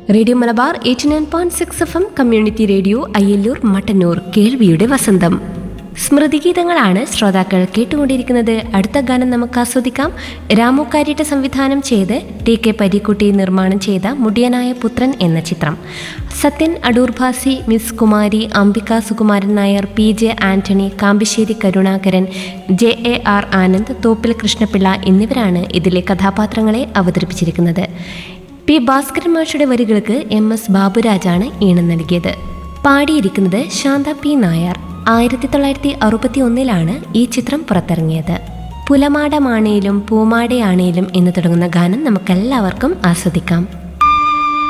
radio Malabar eighty nine point six F M community radio Ayyallur Mattannur കേൾവിയുടെ വസന്തം സ്മൃതിഗീതങ്ങളാണ് ശ്രോതാക്കൾ കേട്ടുകൊണ്ടിരിക്കുന്നത് അടുത്ത ഗാനം നമുക്ക് ആസ്വദിക്കാം രാമു കാര്യട്ട സംവിധാനം ചെയ്ത് ടി കെ പരീക്കുട്ടി നിർമ്മാണം ചെയ്ത മുടിയനായ പുത്രൻ എന്ന ചിത്രം Sathyan Adoor Bhasi miss Kumari Ambika Sukumaran Nair P J Antony Kambissery Karunakaran J A R Anand Thoppil Krishnapillai എന്നിവരാണ് ഇതിലെ കഥാപാത്രങ്ങളെ അവതരിപ്പിച്ചിരിക്കുന്നത് പി ഭാസ്കരൻ മാഷയുടെ വരികൾക്ക് എം എസ് ബാബുരാജാണ് ഈണം നൽകിയത് പാടിയിരിക്കുന്നത് ശാന്ത പി നായർ ആയിരത്തി തൊള്ളായിരത്തി അറുപത്തി ഒന്നിലാണ് ഈ ചിത്രം പുറത്തിറങ്ങിയത് പുലമാടമാണേലും പൂമാടയാണേലും എന്ന് തുടങ്ങുന്ന ഗാനം നമുക്കെല്ലാവർക്കും ആസ്വദിക്കാം